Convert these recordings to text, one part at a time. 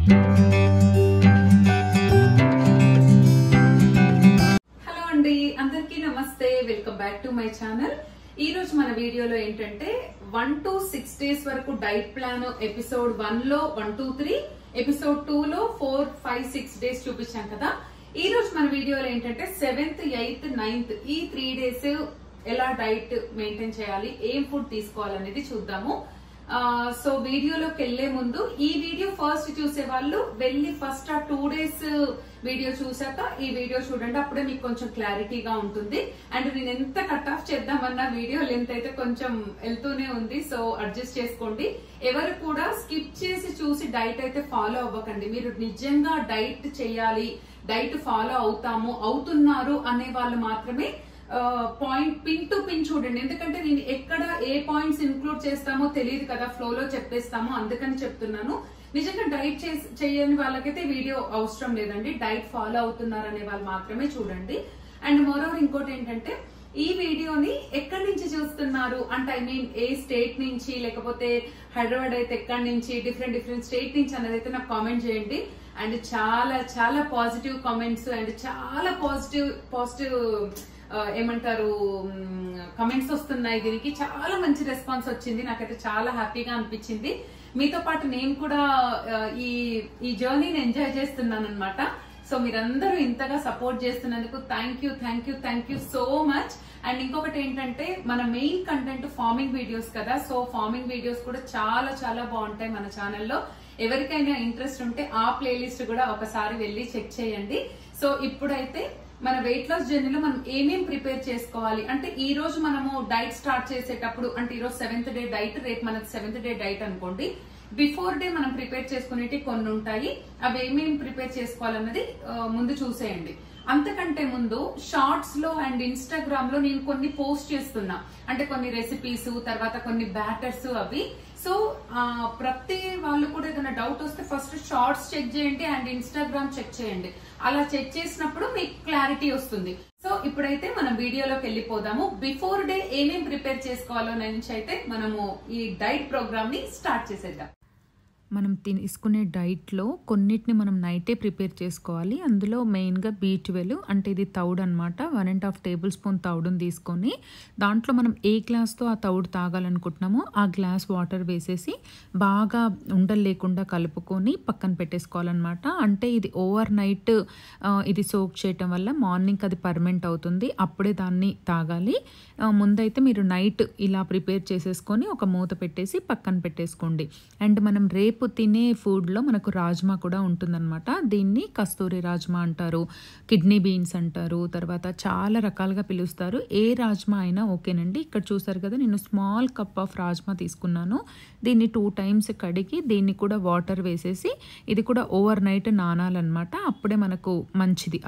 Hello అండి అందరికీ నమస్తే welcome back to my channel ఈ రోజు మన వీడియోలో ఏంటంటే వన్ టు సిక్స్ డేస్ వరకు డైట్ ప్లాన్ ఎపిసోడ్ వన్ లో one two three episode two లో ఫోర్ ఫైవ్ సిక్స్ డేస్ చూపించాం కదా ఈ రోజు మన వీడియోలో ఏంటంటే సెవెంత్ ఎయిత్ నైన్త్ ఈ త్రీ డేస్ ఎలా డైట్ మెయింటైన్ చేయాలి ఏం ఫుడ్ తీసుకోవాలనేది చూద్దాము ఆ, సో వీడియోలోకి వెళ్లే ముందు ఈ వీడియో ఫస్ట్ చూసే వాళ్ళు వెళ్ళి ఫస్ట్ ఆ టూ డేస్ వీడియో చూసాక ఈ వీడియో చూడండి అప్పుడే మీకు కొంచెం క్లారిటీగా ఉంటుంది అండ్ నేను ఎంత కట్ ఆఫ్ చేద్దామన్న వీడియో లెంత్ అయితే కొంచెం వెళ్తూనే ఉంది సో అడ్జస్ట్ చేసుకోండి ఎవరు కూడా స్కిప్ చేసి చూసి డైట్ అయితే ఫాలో అవ్వకండి మీరు నిజంగా డైట్ చేయాలి డైట్ ఫాలో అవుతాము అవుతున్నారు అనే వాళ్ళు మాత్రమే పాయింట్ పిన్ టు పిన్ చూడండి ఎందుకంటే నేను ఎక్కడ ఏ పాయింట్స్ ఇన్క్లూడ్ చేస్తామో తెలియదు కదా ఫ్లో లో చెప్పేస్తాము అందుకని చెప్తున్నాను నిజంగా డైట్ చేయని వాళ్ళకైతే వీడియో అవసరం లేదండి డైట్ ఫాలో అవుతున్నారు అనే వాళ్ళు మాత్రమే చూడండి అండ్ మోరోవర్ ఇంకోటి ఏంటంటే ఈ వీడియోని ఎక్కడి నుంచి చూస్తున్నారు అంటే ఐ మీన్ ఏ స్టేట్ నుంచి లేకపోతే హైదరాబాద్ అయితే ఎక్కడి నుంచి డిఫరెంట్ డిఫరెంట్ స్టేట్ నుంచి అనేది అయితే నాకు కామెంట్ చేయండి అండ్ చాలా చాలా పాజిటివ్ కామెంట్స్ అండ్ చాలా పాజిటివ్ పాజిటివ్ ఆ, ఏమంటారు కమెంట్స్ వస్తున్నాయి దీనికి చాలా మంచి రెస్పాన్స్ వచ్చింది నాకైతే చాలా హ్యాపీగా అనిపించింది మీతో పాటు నేను కూడా ఆ, ఈ ఈ జర్నీని ఎంజాయ్ చేస్తున్నాను అనమాట సో మీరందరూ ఇంతగా సపోర్ట్ చేస్తున్నందుకు thank you thank you thank you so much and ఇంకొకటి ఏంటంటే మన మెయిన్ కంటెంట్ ఫార్మింగ్ వీడియోస్ కదా సో ఫార్మింగ్ వీడియోస్ కూడా చాలా చాలా బాగుంటాయి మన ఛానల్లో ఎవరికైనా ఇంట్రెస్ట్ ఉంటే ఆ ప్లేలిస్ట్ కూడా ఒకసారి వెళ్ళి చెక్ చేయండి సో ఇప్పుడైతే మన వెయిట్ లాస్ జర్నీలో మనం ఏమేం ప్రిపేర్ చేసుకోవాలి అంటే ఈ రోజు మనము డైట్ స్టార్ట్ చేసేటప్పుడు అంటే ఈ రోజు సెవెంత్ డే డైట్ రేపు మనకి సెవెంత్ డే డైట్ అనుకోండి బిఫోర్ డే మనం ప్రిపేర్ చేసుకునేటి కొన్ని ఉంటాయి అవి ఏమేమి ప్రిపేర్ చేసుకోవాలన్నది ఆ, ముందు చూసేయండి అంతకంటే ముందు షార్ట్స్ లో అండ్ ఇన్స్టాగ్రామ్ లో నేను కొన్ని పోస్ట్ చేస్తున్నా అంటే కొన్ని రెసిపీస్ తర్వాత కొన్ని బ్యాటర్స్ అవి సో ఆ, ప్రతి వాళ్ళు కూడా ఏదైనా డౌట్ వస్తే ఫస్ట్ షార్ట్స్ చెక్ చేయండి అండ్ ఇన్స్టాగ్రామ్ చెక్ చేయండి అలా చెక్ చేసినప్పుడు మీకు క్లారిటీ వస్తుంది సో ఇప్పుడైతే మనం వీడియోలోకి వెళ్ళిపోదాము బిఫోర్ డే ఏమేం ప్రిపేర్ చేసుకోవాలో నుంచి అయితే మనము ఈ డైట్ ప్రోగ్రామ్ ని స్టార్ట్ చేసేద్దాం మనం తీసుకునే డైట్లో కొన్నిటిని మనం నైటే ప్రిపేర్ చేసుకోవాలి అందులో మెయిన్గా బీ ట్వెల్వ్ అంటే ఇది తౌడు అనమాట one and half tablespoon తౌడుని తీసుకొని దాంట్లో మనం ఏ గ్లాస్తో ఆ తౌడు తాగాలనుకుంటున్నామో ఆ గ్లాస్ వాటర్ వేసేసి బాగా ఉండలు లేకుండా కలుపుకొని పక్కన పెట్టేసుకోవాలన్నమాట అంటే ఇది ఓవర్ నైట్ ఇది సోక్ చేయటం వల్ల మార్నింగ్ అది పర్మనెంట్ అవుతుంది అప్పుడే దాన్ని తాగాలి ఆ, ముందైతే మీరు నైట్ ఇలా ప్రిపేర్ చేసేసుకొని ఒక మూత పెట్టేసి పక్కన పెట్టేసుకోండి అండ్ మనం రేపు తినే ఫుడ్లో మనకు రాజ్మా కూడా ఉంటుందన్నమాట దీన్ని కస్తూరి రాజ్మా అంటారు కిడ్నీ బీన్స్ అంటారు తర్వాత చాలా రకాలుగా పిలుస్తారు ఏ రాజ్మా అయినా ఓకేనండి ఇక్కడ చూసారు కదా నేను స్మాల్ కప్ ఆఫ్ రాజ్మా తీసుకున్నాను దీన్ని టూ టైమ్స్ కడిగి దీన్ని కూడా వాటర్ వేసేసి ఇది కూడా ఓవర్ నైట్ నానాలన్నమాట అప్పుడే మనకు మంచిది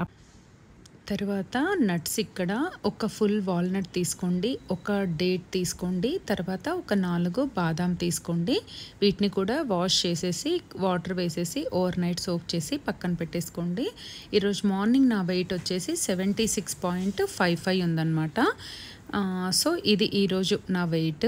తర్వాత నట్స్ ఇక్కడ ఒక ఫుల్ వాల్నట్ తీసుకోండి ఒక డేట్ తీసుకోండి తర్వాత ఒక నాలుగు బాదాం తీసుకోండి వీటిని కూడా వాష్ చేసేసి వాటర్ వేసేసి ఓవర్ నైట్ సోక్ చేసి పక్కన పెట్టేసుకోండి ఈరోజు మార్నింగ్ నా వెయిట్ వచ్చేసి seventy six point five five ఉందన్నమాట ఆ, సో ఇది ఈరోజు నా వెయిట్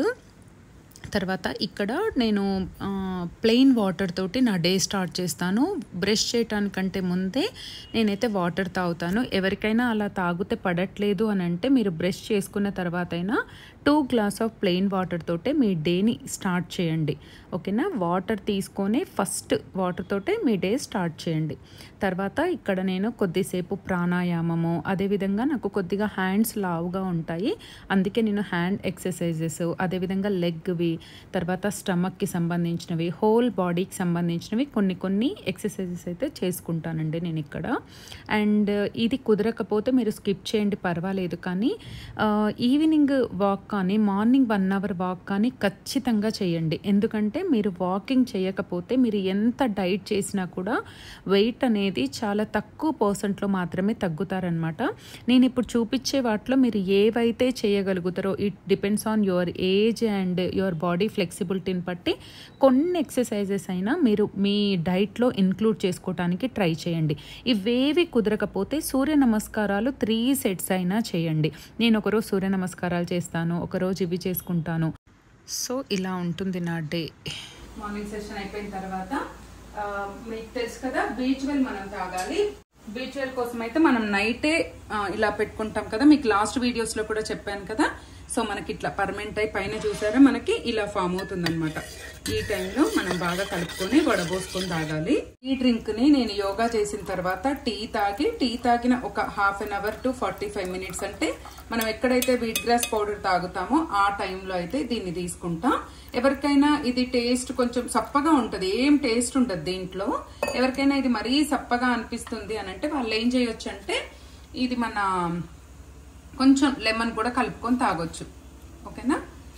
తర్వాత ఇక్కడ నేను ప్లెయిన్ వాటర్ తోటి నా డే స్టార్ట్ చేస్తాను బ్రష్ చేయటానికంటే ముందే నేనైతే వాటర్ తాగుతాను ఎవరికైనా అలా తాగితే పడట్లేదు అని అంటే మీరు బ్రష్ చేసుకున్న తర్వాత అయినా two glass of plain water తోటే మీ డేని స్టార్ట్ చేయండి ఓకేనా వాటర్ తీసుకొని ఫస్ట్ వాటర్ తోటే మీ డే స్టార్ట్ చేయండి తర్వాత ఇక్కడ నేను కొద్దిసేపు ప్రాణాయామము అదేవిధంగా నాకు కొద్దిగా హ్యాండ్స్ లావుగా ఉంటాయి అందుకే నేను హ్యాండ్ ఎక్సర్సైజెస్ అదేవిధంగా లెగ్వి తర్వాత స్టమక్కి సంబంధించినవి హోల్ బాడీకి సంబంధించినవి కొన్ని కొన్ని ఎక్సర్సైజెస్ అయితే చేసుకుంటానండి నేను ఇక్కడ అండ్ ఇది కుదరకపోతే మీరు స్కిప్ చేయండి పర్వాలేదు కానీ ఆ, ఈవినింగ్ వాక్ కానీ మార్నింగ్ వన్ అవర్ వాక్ కానీ ఖచ్చితంగా చేయండి ఎందుకంటే మీరు వాకింగ్ చేయకపోతే మీరు ఎంత డైట్ చేసినా కూడా వెయిట్ అనేది చాలా తక్కువ పర్సెంట్లో మాత్రమే తగ్గుతారనమాట నేను ఇప్పుడు చూపించే వాటిలో మీరు ఏవైతే చేయగలుగుతారో it depends on your age and your body ఫ్లెక్సిబిలిటీని బట్టి కొన్ని ఎక్సర్సైజెస్ అయినా మీరు మీ డైట్లో ఇంక్లూడ్ చేసుకోవడానికి ట్రై చేయండి ఇవేవి కుదరకపోతే సూర్య నమస్కారాలు త్రీ సెట్స్ అయినా చేయండి నేను ఒకరోజు సూర్య నమస్కారాలు చేస్తాను ఒకరోజు ఇవి చేసుకుంటాను సో ఇలా ఉంటుంది నా డే మార్నింగ్ సెషన్ అయిపోయిన తర్వాత ఆ, మీకు తెలుసు కదా బీచ్ వెల్ మనం తాగాలి బీచ్ వెల్ కోసం అయితే మనం నైటే ఆ, ఇలా పెట్టుకుంటాం కదా మీకు లాస్ట్ వీడియోస్ లో కూడా చెప్పాను కదా సో మనకి ఇట్లా పర్మనెంట్ అయి పైన చూసారా మనకి ఇలా ఫామ్ అవుతుంది అనమాట ఈ టైంలో మనం బాగా కలుపుకొని వడబోసుకొని తాగాలి ఈ డ్రింక్ ని నేను యోగా చేసిన తర్వాత టీ తాగి టీ తాగిన ఒక half an hour to forty five minutes అంటే మనం ఎక్కడైతే వీట్ గ్రాస్ పౌడర్ తాగుతామో ఆ టైంలో అయితే దీన్ని తీసుకుంటాం ఎవరికైనా ఇది టేస్ట్ కొంచెం సప్పగా ఉంటది ఏం టేస్ట్ ఉండదు దీంట్లో ఎవరికైనా ఇది మరీ సప్పగా అనిపిస్తుంది అని అంటే వాళ్ళు ఏం చేయొచ్చు అంటే ఇది మన కొంచెం లెమన్ కూడా కలుపుకొని తాగొచ్చు ఓకేనా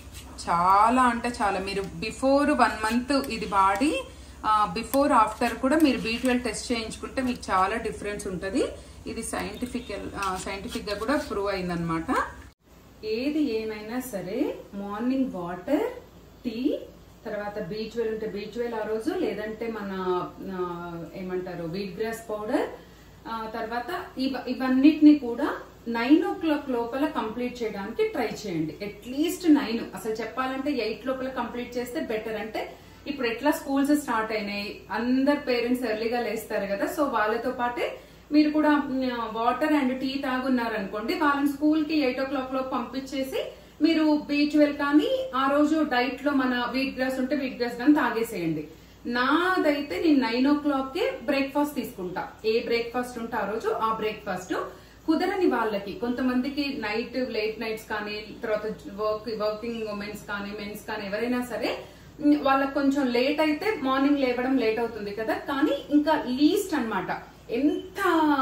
చాలా అంటే చాలా మీరు బిఫోర్ వన్ మంత్ ఇది వాడి బిఫోర్ ఆఫ్టర్ కూడా మీరు బీ ట్వెల్వ్ టెస్ట్ చేయించుకుంటే మీకు చాలా డిఫరెన్స్ ఉంటుంది ఇది సైంటిఫికల్ సైంటిఫిక్ గా కూడా ప్రూవ్ అయిందనమాట ఏది ఏమైనా సరే మార్నింగ్ వాటర్ టీ తర్వాత బీచ్ వెల్ ఉంటే బీచ్ వెల్ ఆ రోజు లేదంటే మన ఆ, ఏమంటారు వీట్ గ్రాస్ పౌడర్ తర్వాత ఇవ ఇవన్నిటిని కూడా నైన్ ఓ క్లాక్ లోపల కంప్లీట్ చేయడానికి ట్రై చేయండి అట్లీస్ట్ నైన్ అసలు చెప్పాలంటే ఎయిట్ లోపల కంప్లీట్ చేస్తే బెటర్ అంటే ఇప్పుడు ఎట్లా స్కూల్స్ స్టార్ట్ అయినాయి అందరు పేరెంట్స్ ఎర్లీగా లేస్తారు కదా సో వాళ్ళతో పాటే మీరు కూడా వాటర్ అండ్ టీ తాగున్నారు అనుకోండి వాళ్ళని స్కూల్ కి ఎయిట్ ఓ క్లాక్ లో పంపించేసి మీరు బీచ్ వెల్ కానీ ఆ రోజు డైట్ లో మన వీట్ గ్రాస్ ఉంటే వీట్ గ్రాస్ కానీ తాగేసేయండి నాదైతే నేను నైన్ ఓ క్లాక్ కే బ్రేక్ఫాస్ట్ తీసుకుంటా ఏ బ్రేక్ఫాస్ట్ ఉంటే ఆ రోజు ఆ బ్రేక్ఫాస్ట్ కుదరని వాళ్ళకి కొంతమందికి నైట్ లేట్ నైట్స్ కానీ తర్వాత వర్క్ వర్కింగ్ ఉమెన్స్ కానీ మెన్స్ కానీ ఎవరైనా సరే ఉమ్, వాళ్ళకి కొంచెం లేట్ అయితే మార్నింగ్ లేవడం లేట్ అవుతుంది కదా కానీ ఇంకా లీస్ట్ అన్నమాట ఎంత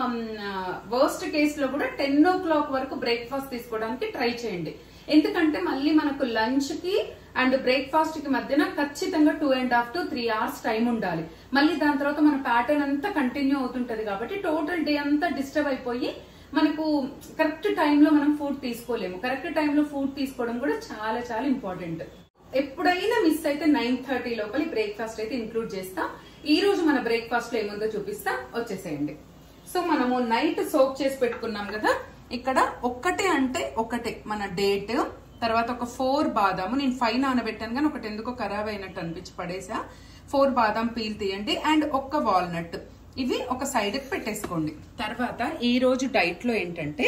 వర్స్ట్ కేస్ లో కూడా టెన్ ఓ క్లాక్ వరకు బ్రేక్ఫాస్ట్ తీసుకోవడానికి ట్రై చేయండి ఎందుకంటే మళ్ళీ మనకు లంచ్ కి అండ్ బ్రేక్ఫాస్ట్ కి మధ్యన ఖచ్చితంగా two and half to three hours time ఉండాలి మళ్ళీ దాని తర్వాత మన ప్యాటర్న్ అంతా కంటిన్యూ అవుతుంటది కాబట్టి టోటల్ డే అంతా డిస్టర్బ్ అయిపోయి మనకు కరెక్ట్ టైంలో మనం ఫుడ్ తీసుకోలేము కరెక్ట్ టైంలో ఫుడ్ తీసుకోవడం కూడా చాలా చాలా ఇంపార్టెంట్ ఎప్పుడైనా మిస్ అయితే నైన్ థర్టీ లోపలి బ్రేక్ఫాస్ట్ అయితే ఇంక్లూడ్ చేస్తా ఈ రోజు మన బ్రేక్ఫాస్ట్ లో ఏముందో చూపిస్తా వచ్చేసేయండి సో మనము నైట్ సోప్ చేసి పెట్టుకున్నాం కదా ఇక్కడ ఒక్కటే అంటే ఒకటే మన డేట్ తర్వాత ఒక ఫోర్ బాదాము నేను ఫైవ్ నానబెట్టాను కానీ ఒకటి ఎందుకో ఖరాబ్ అయినట్టు అనిపించి పడేసా ఫోర్ బాదాం పీల్ తీయండి అండ్ ఒక్క వాల్నట్ ఇవి ఒక సైడ్ పెట్టేసుకోండి తర్వాత ఈ రోజు డైట్ లో ఏంటంటే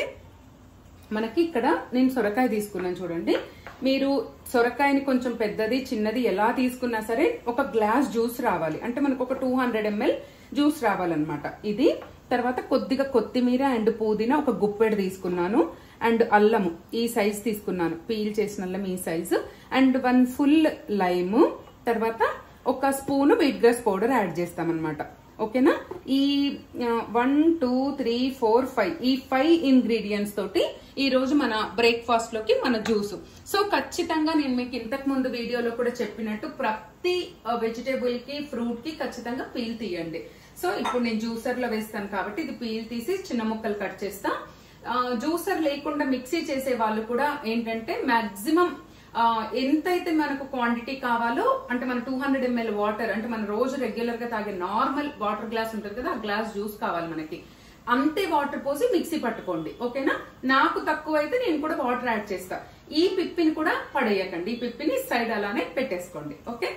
మనకి ఇక్కడ నేను సొరకాయ తీసుకున్నాను చూడండి మీరు సొరకాయని కొంచెం పెద్దది చిన్నది ఎలా తీసుకున్నా సరే ఒక గ్లాస్ జ్యూస్ రావాలి అంటే మనకు ఒక టూ హండ్రెడ్ ఎంఎల్ జ్యూస్ రావాలన్నమాట ఇది తర్వాత కొద్దిగా కొత్తిమీర అండ్ పుదీనా ఒక గుప్పెడు తీసుకున్నాను అండ్ అల్లము ఈ సైజ్ తీసుకున్నాను పీల్ చేసిన అల్లం ఈ size and one full lime తర్వాత ఒక spoon wheat grass powder add చేస్తామన్నమాట ఓకేనా ఈ one two three four five ఈ ఫైవ్ ఇంగ్రీడియంట్స్ తోటి ఈ రోజు మన బ్రేక్ఫాస్ట్ లోకి మన జ్యూస్ సో ఖచ్చితంగా నేను మీకు ఇంతకు ముందు వీడియోలో కూడా చెప్పినట్టు ప్రతి వెజిటేబుల్ కి ఫ్రూట్ కి ఖచ్చితంగా పీల్ తీయండి సో ఇప్పుడు నేను జ్యూసర్ లో వేస్తాను కాబట్టి ఇది పీల్ తీసి చిన్న ముక్కలు కట్ చేస్తా జ్యూసర్ లేకుండా మిక్సీ చేసే వాళ్ళు కూడా ఏంటంటే మాక్సిమం ఎంతైతే మనకు క్వాంటిటీ కావాలో అంటే మన టూ హండ్రెడ్ ఎంఎల్ వాటర్ అంటే మన రోజు రెగ్యులర్ గా తాగే నార్మల్ వాటర్ గ్లాస్ ఉంటుంది కదా ఆ గ్లాస్ జ్యూస్ కావాలి మనకి అంతే వాటర్ పోసి మిక్సీ పట్టుకోండి ఓకేనా నాకు తక్కువ అయితే నేను కూడా వాటర్ యాడ్ చేస్తా ఈ పిప్పిని కూడా పడేయకండి ఈ పిప్పిని సైడ్ అలానే పెట్టేసుకోండి ఓకే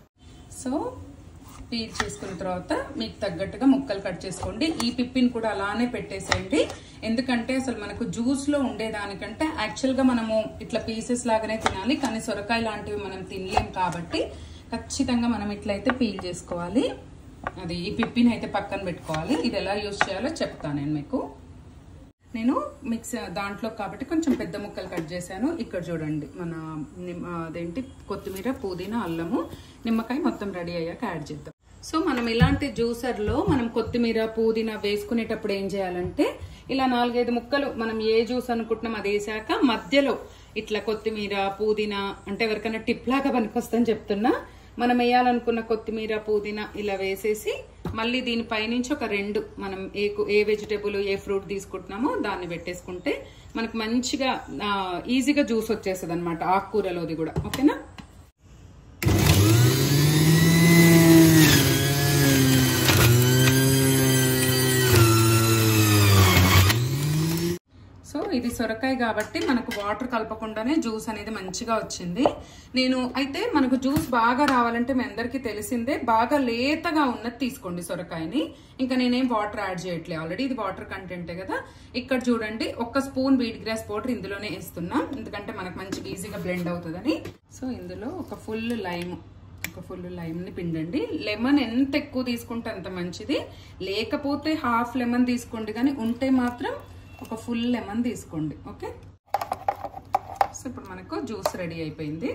సో పీల్ చేసుకున్న తర్వాత మీకు తగ్గట్టుగా ముక్కలు కట్ చేసుకోండి ఈ పిప్పిని కూడా అలానే పెట్టేసేయండి ఎందుకంటే అసలు మనకు జ్యూస్ లో ఉండేదానికంటే యాక్చువల్ గా మనము ఇట్లా పీసెస్ లాగానే తినాలి కానీ సొరకాయ లాంటివి మనం తినలేం కాబట్టి ఖచ్చితంగా మనం ఇట్లయితే పీల్ చేసుకోవాలి అది ఈ పిప్పిని అయితే పక్కన పెట్టుకోవాలి ఇది ఎలా యూజ్ చేయాలో చెప్తాను నేను మీకు నేను మిక్స్ దాంట్లో కాబట్టి కొంచెం పెద్ద ముక్కలు కట్ చేశాను ఇక్కడ చూడండి మన నిమ్మ అదేంటి కొత్తిమీర పుదీనా అల్లము నిమ్మకాయ మొత్తం రెడీ అయ్యాక యాడ్ చేద్దాం సో మనం ఇలాంటి జ్యూసర్లో మనం కొత్తిమీర పుదీనా వేసుకునేటప్పుడు ఏం చేయాలంటే ఇలా నాలుగైదు ముక్కలు మనం ఏ జ్యూస్ అనుకుంటున్నాం అది వేసాక మధ్యలో ఇట్లా కొత్తిమీర పుదీనా అంటే ఎవరికైనా టిప్ లాగా పనికొస్తుందని చెప్తున్నా మనం వేయాలనుకున్న కొత్తిమీర పుదీనా ఇలా వేసేసి మళ్ళీ దీని పైనుంచి ఒక రెండు మనం ఏ కు- ఏ వెజిటేబుల్ ఏ ఫ్రూట్ తీసుకుంటున్నామో దాన్ని పెట్టేసుకుంటే మనకు మంచిగా ఆ, ఈజీగా జ్యూస్ వచ్చేస్తుంది అనమాట ఆకుకూరలోది కూడా ఓకేనా సో ఇది సొరకాయ కాబట్టి మనకు వాటర్ కలపకుండానే జ్యూస్ అనేది మంచిగా వచ్చింది నేను అయితే మనకు జ్యూస్ బాగా రావాలంటే మీ అందరికీ తెలిసిందే బాగా లేతగా ఉన్నది తీసుకోండి సొరకాయని ఇంకా నేనేం వాటర్ యాడ్ చేయట్లేదు ఆల్రెడీ ఇది వాటర్ కంటెంటే కదా ఇక్కడ చూడండి ఒక స్పూన్ వీట్ గ్రాస్ పౌడర్ ఇందులోనే వేస్తున్నాం ఎందుకంటే మనకు మంచిగా ఈజీగా బ్లెండ్ అవుతుందని సో ఇందులో ఒక ఫుల్ లైమ్ ఒక ఫుల్ లైమ్ని పిండండి లెమన్ ఎంత ఎక్కువ తీసుకుంటే అంత మంచిది లేకపోతే హాఫ్ లెమన్ తీసుకోండి కానీ ఉంటే మాత్రం ఒక ఫుల్ లెమన్ తీసుకోండి ఓకే సో ఇప్పుడు మనకు జ్యూస్ రెడీ అయిపోయింది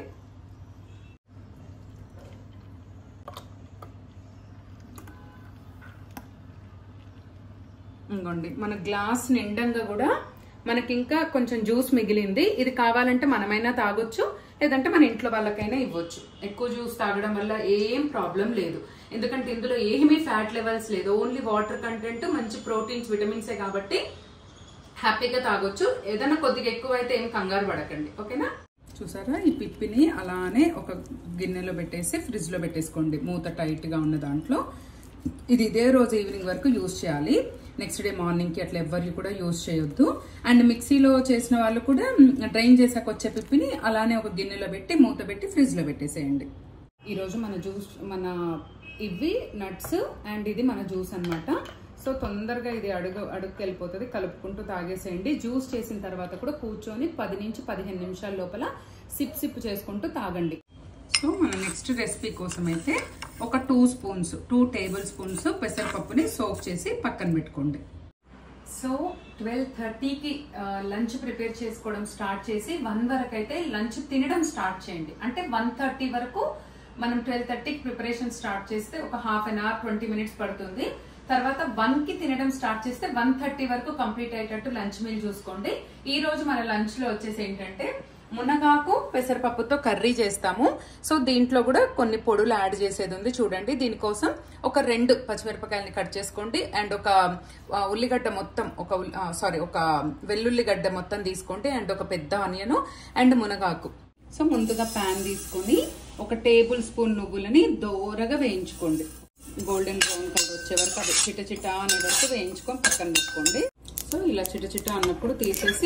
ఇంకోండి మన గ్లాస్ నిండంగా కూడా మనకి ఇంకా కొంచెం జ్యూస్ మిగిలింది ఇది కావాలంటే మనమైనా తాగొచ్చు లేదంటే మన ఇంట్లో వాళ్ళకైనా ఇవ్వచ్చు ఎక్కువ జ్యూస్ తాగడం వల్ల ఏం ప్రాబ్లం లేదు ఎందుకంటే ఇందులో ఏమీ ఫ్యాట్ లెవెల్స్ లేదు ఓన్లీ వాటర్ కంటెంట్ మంచి ప్రోటీన్స్ విటమిన్సే కాబట్టి హ్యాపీగా తాగొచ్చు ఏదైనా కొద్దిగా ఎక్కువ అయితే ఏం కంగారు పడకండి ఓకేనా చూసారా ఈ పిప్పిని అలానే ఒక గిన్నెలో పెట్టేసి ఫ్రిడ్జ్ లో పెట్టేసుకోండి మూత టైట్ గా ఉన్న దాంట్లో ఇది ఇదే రోజు ఈవినింగ్ వరకు యూజ్ చేయాలి నెక్స్ట్ డే మార్నింగ్ కి అట్లా ఎవరికి కూడా యూజ్ చేయొద్దు అండ్ మిక్సీలో చేసిన వాళ్ళు కూడా డ్రైన్ చేసాక వచ్చే పిప్పిని అలానే ఒక గిన్నెలో పెట్టి మూత పెట్టి ఫ్రిడ్జ్ లో పెట్టేసేయండి ఈ రోజు మన జ్యూస్ మన ఇవి నట్స్ అండ్ ఇది మన జ్యూస్ అన్నమాట సో తొందరగా ఇది అడుగు అడుగుకి వెళ్ళిపోతుంది కలుపుకుంటూ తాగేసేయండి జ్యూస్ చేసిన తర్వాత కూడా కూర్చొని పది నుంచి పదిహేను నిమిషాల లోపల సిప్ సిప్ చేసుకుంటూ తాగండి సో మన నెక్స్ట్ రెసిపీ కోసం అయితే ఒక two spoons two tablespoons పెసరపప్పుని సోక్ చేసి పక్కన పెట్టుకోండి సో ట్వెల్వ్ థర్టీకి లంచ్ ప్రిపేర్ చేసుకోవడం స్టార్ట్ చేసి వన్ వరకు అయితే లంచ్ తినడం స్టార్ట్ చేయండి అంటే వన్ థర్టీ వరకు మనం ట్వెల్వ్ థర్టీకి ప్రిపరేషన్ స్టార్ట్ చేస్తే ఒక half an hour twenty minutes పడుతుంది తర్వాత వన్ కి తినడం స్టార్ట్ చేస్తే వన్ థర్టీ వరకు కంప్లీట్ అయ్యేటట్టు లంచ్ మీల్ చూసుకోండి ఈ రోజు మన లంచ్ లో వచ్చేసి ఏంటంటే మునగాకు పెసరపప్పుతో కర్రీ చేస్తాము సో దీంట్లో కూడా కొన్ని పొడులు యాడ్ చేసేది ఉంది చూడండి దీనికోసం ఒక రెండు పచ్చిమిరపకాయలని కట్ చేసుకోండి అండ్ ఒక ఆ, ఉల్లిగడ్డ మొత్తం ఒక సారీ ఒక వెల్లుల్లిగడ్డ మొత్తం తీసుకోండి అండ్ ఒక పెద్ద ఆనియన్ అండ్ మునగాకు సో ముందుగా ప్యాన్ తీసుకొని ఒక టేబుల్ స్పూన్ నువ్వులని దోరగా వేయించుకోండి గోల్డెన్ బ్రౌన్ కలర్ వచ్చే వరకు అది చిట చిట అనే వరకు వేయించుకొని పక్కన పెట్టుకోండి సో ఇలా చిట చిట అన్నప్పుడు తీసేసి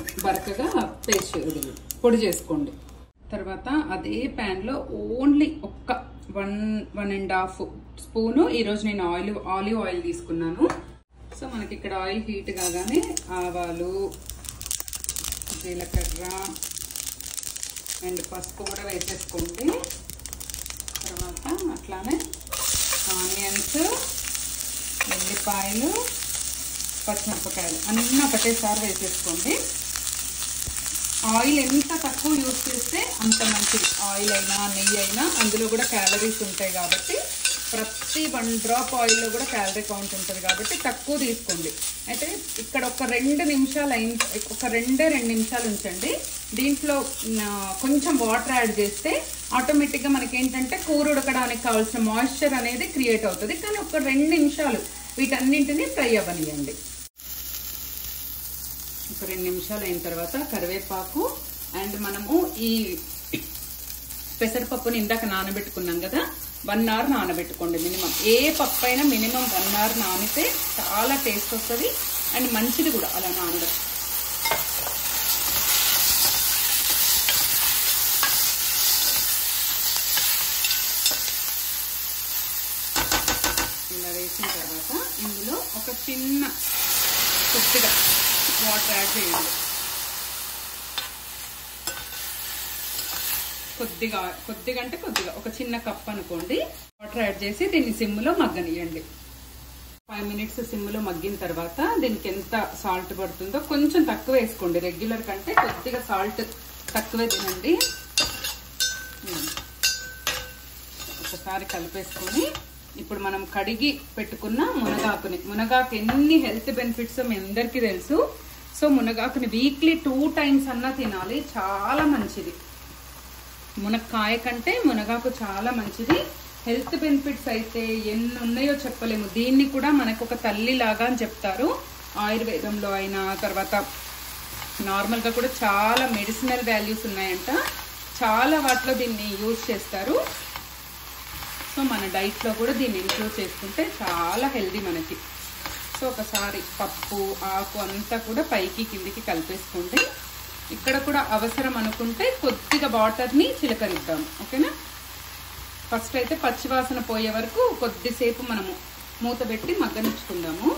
బరకగా పేస్ట్ ఇది పొడి చేసుకోండి తర్వాత అదే ప్యాన్ లో ఓన్లీ ఒక్క one one and half spoon ఈరోజు నేను ఆయిల్ ఆలివ్ ఆయిల్ తీసుకున్నాను సో మనకి ఇక్కడ ఆయిల్ హీట్ కాగానే ఆవాలు జీలకర్ర అండ్ పసుపు కూడా వేసేసుకోండి తర్వాత అట్లానే ఆనియన్స్ ఉల్లిపాయలు పచ్చిమిరపకాయలు అన్నీ ఒకటేసారి వేసేసుకోండి ఆయిల్ ఎంత తక్కువ యూజ్ చేస్తే అంత మంచిది ఆయిల్ అయినా నెయ్యి అయినా అందులో కూడా క్యాలరీస్ ఉంటాయి కాబట్టి ప్రతి వన్ డ్రాప్ ఆయిల్లో కూడా క్యాలరీ కౌంట్ ఉంటుంది కాబట్టి తక్కువ తీసుకోండి అయితే ఇక్కడ ఒక రెండు నిమిషాలు అయిన ఒక రెండే రెండు నిమిషాలు ఉంచండి దీంట్లో ఆ, కొంచెం వాటర్ యాడ్ చేస్తే ఆటోమేటిక్గా మనకి ఏంటంటే కూర ఉడకడానికి కావాల్సిన మాయిశ్చర్ అనేది క్రియేట్ అవుతుంది కానీ ఒక రెండు నిమిషాలు వీటన్నింటినీ ఫ్రై అవ్వనియండి ఒక రెండు నిమిషాలు అయిన తర్వాత కరివేపాకు అండ్ మనము ఈ పెసరపప్పుని ఇందాక నానబెట్టుకున్నాం కదా వన్ అవర్ నానబెట్టుకోండి మినిమం ఏ పప్పు అయినా మినిమం వన్ అవర్ నానితే చాలా టేస్ట్ వస్తుంది అండ్ మంచిది కూడా అలా నానడం ఇలా వేసిన తర్వాత ఇందులో ఒక చిన్న కొద్దిగా వాటర్ యాడ్ చేయండి కొద్దిగా కొద్దిగా అంటే కొద్దిగా ఒక చిన్న కప్ అనుకోండి వాటర్ యాడ్ చేసి దీన్ని సిమ్లో మగ్గనియండి ఫైవ్ మినిట్స్ సిమ్లో మగ్గిన తర్వాత దీనికి ఎంత సాల్ట్ పడుతుందో కొంచెం తక్కువ వేసుకోండి రెగ్యులర్ కంటే కొద్దిగా సాల్ట్ తక్కువే తినండి ఉమ్. ఒకసారి కలిపేసుకొని ఇప్పుడు మనం కడిగి పెట్టుకున్న మునగాకుని మునగాకు ఎన్ని హెల్త్ బెనిఫిట్స్ మీ అందరికీ తెలుసు సో మునగాకుని వీక్లీ టూ టైమ్స్ అన్నా తినాలి చాలా మంచిది మునక్కాయ కంటే మునగాకు చాలా మంచిది హెల్త్ బెనిఫిట్స్ అయితే ఎన్ని ఉన్నాయో చెప్పలేము దీన్ని కూడా మనకు ఒక తల్లి లాగా అని చెప్తారు ఆయుర్వేదంలో అయినా తర్వాత నార్మల్గా కూడా చాలా మెడిసినల్ వాల్యూస్ ఉన్నాయంట చాలా వాటిలో దీన్ని యూజ్ చేస్తారు సో మన డైట్లో కూడా దీన్ని ఇంక్లూడ్ చేసుకుంటే చాలా హెల్దీ మనకి సో ఒకసారి పప్పు ఆకు అంతా కూడా పైకి కిందికి కలిపేసుకోండి ఇక్కడ కూడా అవసరం అనుకుంటే కొద్దిగా వాటర్ని చిలకరిద్దాం ఓకేనా ఫస్ట్ అయితే పచ్చివాసన పోయే వరకు కొద్దిసేపు మనము మూత పెట్టి మగ్గనిచ్చుకుందాము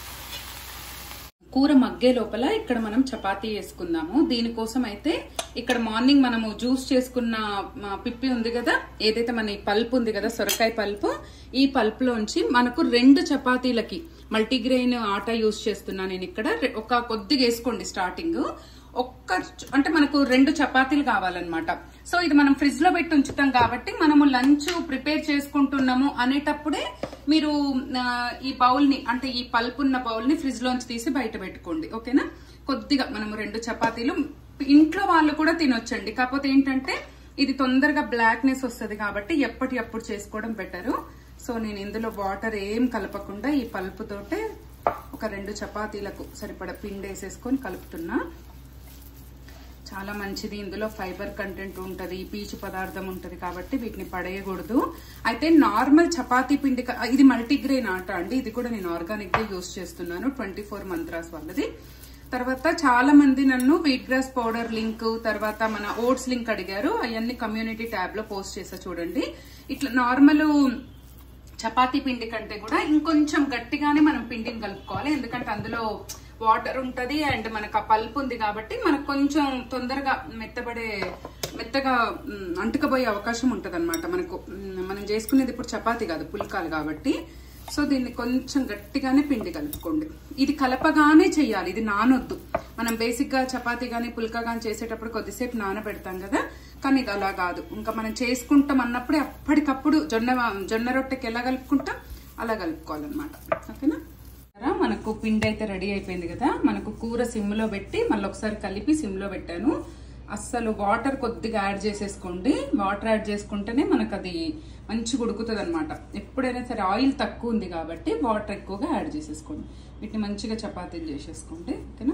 కూర మగ్గే లోపల ఇక్కడ మనం చపాతీ వేసుకుందాము దీనికోసం అయితే ఇక్కడ మార్నింగ్ మనము జ్యూస్ చేసుకున్న ఆ, పిప్పి ఉంది కదా ఏదైతే మన ఈ పల్ప్ ఉంది కదా సొరకాయ పల్ప్ ఈ పల్ప్ లోంచి మనకు రెండు చపాతీలకి మల్టీగ్రెయిన్ ఆటా యూస్ చేస్తున్నా నేను ఇక్కడ రె- ఒక కొద్దిగా వేసుకోండి స్టార్టింగ్ ఒక్క చ- అంటే మనకు రెండు చపాతీలు కావాలన్నమాట సో ఇది మనం ఫ్రిడ్జ్ లో పెట్టి ఉంచుతాం కాబట్టి మనము లంచ్ ప్రిపేర్ చేసుకుంటున్నాము అనేటప్పుడే మీరు ఆ, ఈ బౌల్ ని అంటే ఈ పల్ప్ ఉన్న బౌల్ ని ఫ్రిడ్జ్ లోంచి తీసి బయట పెట్టుకోండి ఓకేనా కొద్దిగా మనము రెండు చపాతీలు ఇంట్లో వాళ్ళు కూడా తినొచ్చండి కాకపోతే ఏంటంటే ఇది తొందరగా బ్లాక్నెస్ వస్తుంది కాబట్టి ఎప్పటికప్పుడు చేసుకోవడం బెటరు సో నేను ఇందులో వాటర్ ఏం కలపకుండా ఈ పల్ప్ తోటే ఒక రెండు చపాతీలకు సరిపడా పిండి వేసేసుకొని కలుపుతున్నా చాలా మంచిది ఇందులో ఫైబర్ కంటెంట్ ఉంటది పీచు పదార్థం ఉంటది కాబట్టి వీటిని పడేయకూడదు అయితే నార్మల్ చపాతీ పిండి క- ఇది మల్టీగ్రెయిన్ ఆట అండి ఇది కూడా నేను ఆర్గానిక్ గా యూస్ చేస్తున్నాను ట్వంటీ ఫోర్ మంత్రాస్ వాళ్ళది తర్వాత చాలా మంది నన్ను వీట్ గ్రాస్ పౌడర్ లింక్ తర్వాత మన ఓట్స్ లింక్ అడిగారు అవన్నీ కమ్యూనిటీ ట్యాబ్ లో పోస్ట్ చేసా చూడండి ఇట్లా నార్మల్ చపాతీ పిండి కంటే కూడా ఇంకొంచెం గట్టిగానే మనం పిండిని కలుపుకోవాలి ఎందుకంటే అందులో వాటర్ ఉంటది అండ్ మనకు ఆ పల్ప్ ఉంది కాబట్టి మనకు కొంచెం తొందరగా మెత్తబడే మెత్తగా మ్, అంటుకపోయే అవకాశం ఉంటది మనకు మ్, మనం చేసుకునేది ఇప్పుడు చపాతీ కాదు పుల్కాలు కాబట్టి సో దీన్ని కొంచెం గట్టిగానే పిండి కలుపుకోండి ఇది కలపగానే చెయ్యాలి ఇది నానొద్దు మనం బేసిక్ గా చపాతీ గానీ పుల్కా గానీ చేసేటప్పుడు కొద్దిసేపు నానబెడతాం కదా కానీ ఇది అలా కాదు ఇంకా మనం చేసుకుంటాం అన్నప్పుడే అప్పటికప్పుడు జొన్న జొన్న రొట్టెకి ఎలా కలుపుకుంటాం అలా కలుపుకోవాలన్నమాట ఓకేనా సరే, మనకు పిండి అయితే రెడీ అయిపోయింది కదా మనకు కూర సిమ్ లో పెట్టి మళ్ళీ ఒకసారి కలిపి సిమ్ లో పెట్టాను అస్సలు వాటర్ కొద్దిగా యాడ్ చేసేసుకోండి వాటర్ యాడ్ చేసుకుంటేనే మనకు అది మంచిగా ఉడుకుతుంది అనమాట ఎప్పుడైనా సరే ఆయిల్ తక్కువ ఉంది కాబట్టి వాటర్ ఎక్కువగా యాడ్ చేసేసుకోండి వీటిని మంచిగా చపాతీలు చేసేసుకోండి ఓకేనా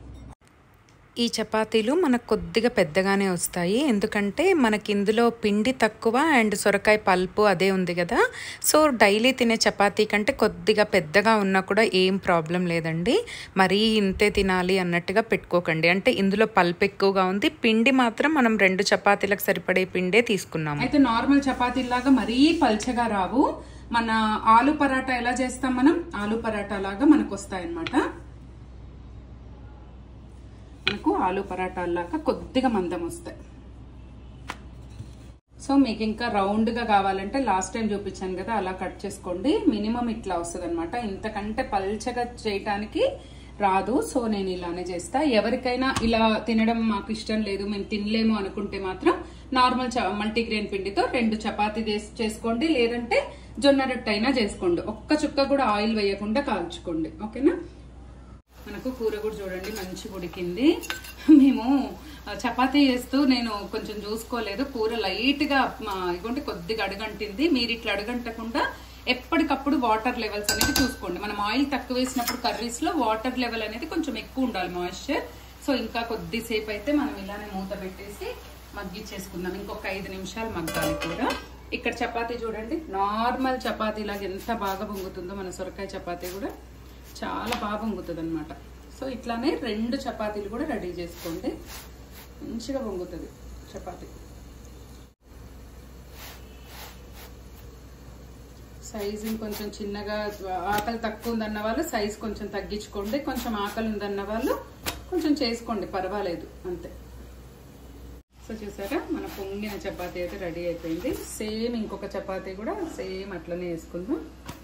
ఈ చపాతీలు మనకు కొద్దిగా పెద్దగానే వస్తాయి ఎందుకంటే మనకి ఇందులో పిండి తక్కువ అండ్ సొరకాయ పల్పు అదే ఉంది కదా సో డైలీ తినే చపాతీ కంటే కొద్దిగా పెద్దగా ఉన్నా కూడా ఏం ప్రాబ్లం లేదండి మరీ ఇంతే తినాలి అన్నట్టుగా పెట్టుకోకండి అంటే ఇందులో పల్ప్ ఎక్కువగా ఉంది పిండి మాత్రం మనం రెండు చపాతీలకు సరిపడే పిండే తీసుకున్నాము అయితే నార్మల్ చపాతీలాగా మరీ పల్చగా రావు మన ఆలు పరాటా ఎలా చేస్తాం మనం ఆలు పరాటా లాగా మనకు వస్తాయన్నమాట మనకు ఆలు పరాటాలాగా కొద్దిగా మందం వస్తాయి సో మీకు ఇంకా రౌండ్ గా కావాలంటే లాస్ట్ టైం చూపించాను కదా అలా కట్ చేసుకోండి మినిమం ఇట్లా వస్తుంది అనమాట ఇంతకంటే పల్చగా చేయటానికి రాదు సో నేను ఇలానే చేస్తా ఎవరికైనా ఇలా తినడం మాకు ఇష్టం లేదు మేము తినలేము అనుకుంటే మాత్రం నార్మల్ మల్టీగ్రెయిన్ పిండితో రెండు చపాతీ చేస్- చేసుకోండి లేదంటే జొన్న రొట్టె అయినా చేసుకోండి ఒక్క చుక్క కూడా ఆయిల్ వేయకుండా కాల్చుకోండి ఓకేనా మనకు కూర కూడా చూడండి మంచి ఉడికింది మేము ఆ, చపాతీ చేస్తూ నేను కొంచెం చూసుకోలేదు కూర లైట్ గా మా, ఇగోండి కొద్దిగా అడుగంటింది మీరు ఇట్లా అడుగంటకుండా ఎప్పటికప్పుడు వాటర్ లెవెల్స్ అనేది చూసుకోండి మనం ఆయిల్ తక్కువ వేసినప్పుడు కర్రీస్ లో వాటర్ లెవెల్ అనేది కొంచెం ఎక్కువ ఉండాలి మాయిశ్చర్ సో ఇంకా కొద్దిసేపు అయితే మనం ఇలానే మూత పెట్టేసి మగ్గిచ్చేసుకుందాం ఇంకొక ఐదు నిమిషాలు మగ్గాలి కూర ఇక్కడ చపాతీ చూడండి నార్మల్ చపాతీ లాగా ఎంత బాగా పొంగుతుందో మన సొరకాయ చపాతీ కూడా చాలా బాగా పొంగుతుంది అనమాట సో ఇట్లానే రెండు చపాతీలు కూడా రెడీ చేసుకోండి మంచిగా పొంగుతుంది చపాతీ సైజ్ ఇంకొంచెం చిన్నగా ఆకలి తక్కువ ఉందన్న వాళ్ళు సైజ్ కొంచెం తగ్గించుకోండి కొంచెం ఆకలి ఉందన్న వాళ్ళు కొంచెం చేసుకోండి పర్వాలేదు అంతే సో చూసారా మన పొంగిన చపాతీ అయితే రెడీ అయిపోయింది సేమ్ ఇంకొక చపాతీ కూడా సేమ్ అట్లనే వేసుకుందాం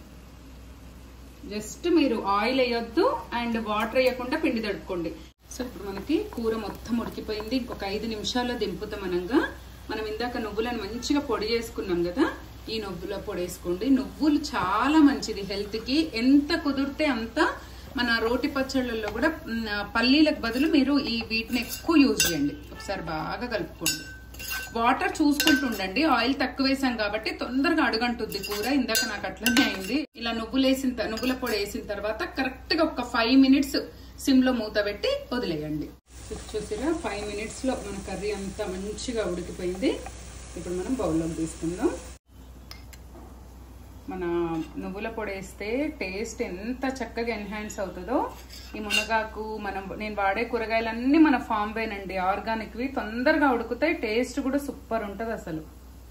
జస్ట్ మీరు ఆయిల్ వేయొద్దు అండ్ వాటర్ వేయకుండా పిండి తడుపుకోండి సో ఇప్పుడు మనకి కూర మొత్తం ఉడికిపోయింది ఇంకొక ఐదు నిమిషాల్లో దింపుతాం అనంగా మనం ఇందాక నువ్వులను మంచిగా పొడి చేసుకున్నాం కదా ఈ నువ్వుల పొడి వేసుకోండి నువ్వులు చాలా మంచిది హెల్త్ కి ఎంత కుదిరితే అంత మన రోటి పచ్చళ్ళల్లో కూడా మ్, పల్లీలకు బదులు మీరు ఈ వీటిని ఎక్కువ యూజ్ చేయండి ఒకసారి బాగా కలుపుకోండి వాటర్ చూసుకుంటూ ఉండండి ఆయిల్ తక్కువ వేసాం కాబట్టి తొందరగా అడుగంటుంది కూర ఇందాక నాకు అట్లనే అయింది ఇలా నువ్వులు వేసిన త- నువ్వుల పొడి వేసిన తర్వాత కరెక్ట్ గా ఒక ఫైవ్ మినిట్స్ సిమ్ లో మూత పెట్టి వదిలేయండి ఇప్పుడు చూసిరా ఫైవ్ మినిట్స్ లో మన కర్రీ అంతా మంచిగా ఉడికిపోయింది ఇప్పుడు మనం బౌల్లోకి తీసుకుందాం మన నువ్వుల పొడి వేస్తే టేస్ట్ ఎంత చక్కగా ఎన్హాన్స్ అవుతుందో ఈ మునగాకు మనం నేను వాడే కూరగాయలన్నీ మన ఫామ్ వేనండి ఆర్గానిక్వి తొందరగా ఉడుకుతాయి టేస్ట్ కూడా సూపర్ ఉంటుంది అసలు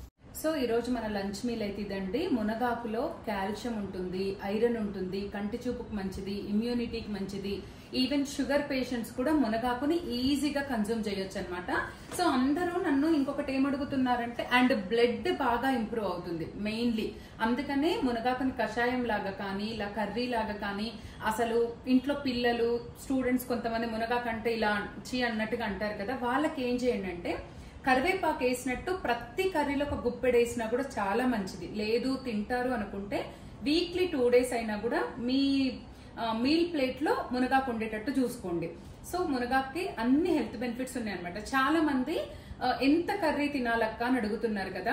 సో ఈరోజు మన లంచ్ మీల్ అయితే ఇదండి మునగాకులో కాల్షియం ఉంటుంది ఐరన్ ఉంటుంది కంటి చూపుకు మంచిది ఇమ్యూనిటీకి మంచిది ఈవెన్ షుగర్ పేషెంట్స్ కూడా మునగాకుని ఈజీగా కన్జ్యూమ్ చేయొచ్చు అనమాట సో అందరూ నన్ను ఇంకొకటి ఏం అడుగుతున్నారంటే అండ్ బ్లడ్ బాగా ఇంప్రూవ్ అవుతుంది మెయిన్లీ అందుకనే మునగాకుని కషాయం లాగా కానీ ఇలా కర్రీ లాగా కానీ అసలు ఇంట్లో పిల్లలు స్టూడెంట్స్ కొంతమంది మునగాకు అంటే ఇలా చీ అన్నట్టుగా అంటారు కదా వాళ్ళకి ఏం చేయండి అంటే కరివేపాకు వేసినట్టు ప్రతి కర్రీలో ఒక గుప్పెడు వేసినా కూడా చాలా మంచిది లేదు తింటారు అనుకుంటే వీక్లీ టూ డేస్ అయినా కూడా మీ మీల్ ప్లేట్ లో మునగాకు ఉండేటట్టు చూసుకోండి సో మునగాకి అన్ని హెల్త్ బెనిఫిట్స్ ఉన్నాయన్నమాట చాలా మంది ఆ, ఎంత కర్రీ తినాలక్క అని అడుగుతున్నారు కదా